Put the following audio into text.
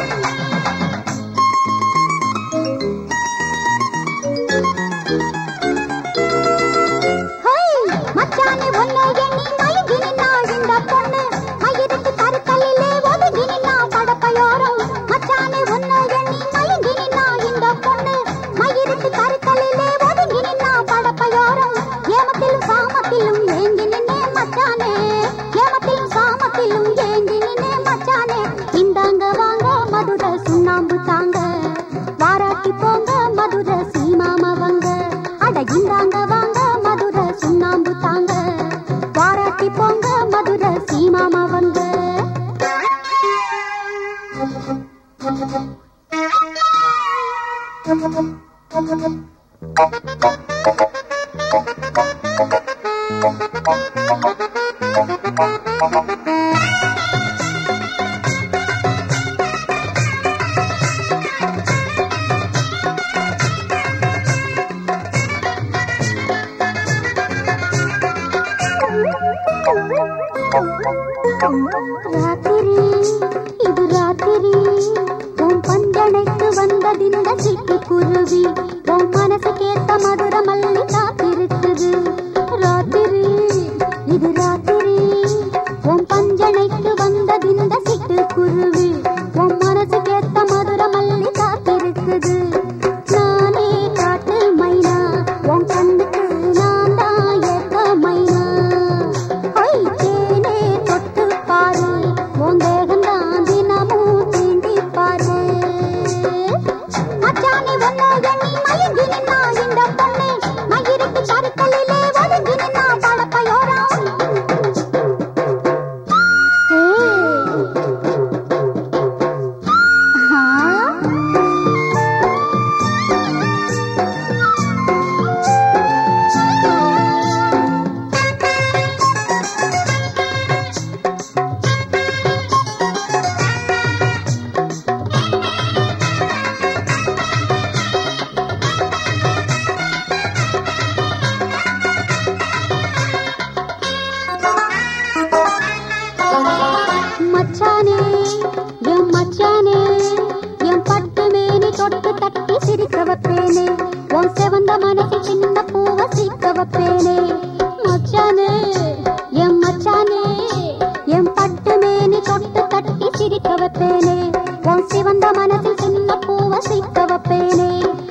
high மச்சானே ஒன்னே எண்ணி மயங்கி நின்னா இந்த பொண்ணு மயிருக்கு கருக்கல்லிலே ஒதுங்கி நின்னா படப்பையோரம் மச்சானே ஒன்னே எண்ணி மயங்கி நின்னா இந்த பொண்ணு மயிருக்கு கருக்கல்லிலே ஒதுங்கி நின்னா படப்பையோரம் ஏமத்திலும் சாமத்திலும் ஏங்கி நின்னே மச்சானே ஏமத்திலும் சாமத்திலும் ஏங்கி நின்னே மச்சானே இந்தாங்க வாங்க மதுரை சுண்ணாம்பு தாங்க வாராட்டி போங்க மதுரை சீமாமவங்க அட இந்தாங்க வாங்க மதுரை சுண்ணாம்பு தாங்க வாராட்டி போங்க மதுரை சீமாமவங்க ராத்திரி இது ராத்திரி உன் பஞ்சனைக்கு வந்ததிந்த சிட்டுக்குருவி உன் மனசுக்கேத்த மதுர மல்லி காத்திருக்குது ராத்திரி இது ராத்திரி உன் பஞ்சனைக்கு வந்ததிந்த சிட்டுக்குருவி உன் மனசுக்கேத்த மதுர மல்லி காத்திருக்குது நானே காட்டு மைனா உன் கண்ணுக்கு நான் தான் ஏத்த மைனா ஐ தேனே தொட்டு பாரு உன் தேகம்தான் தினமும் தீண்டி பாரு மச்சானே ஒன்னு எண்ணி மயங்கி நின்னா இந்த பொண்ணு மயிருக்கு கருக்கல்லிலே ஒதுங்கி நின்னா படப்பையோரம் மச்சானே என் மச்சானே என் பட்டு மேனி தொட்டு தட்டி சிரிக்க வைப்பேனே உன் செவந்த மனசு சின்ன பூவ சிக்க வைப்பேனே மச்சானே என் மச்சானே என் பட்டு மேனி தொட்டு தட்டி சிரிக்க வைப்பேனே உன் சிவந்த மனசில் சின்ன பூவ சிக்க வைப்பேனே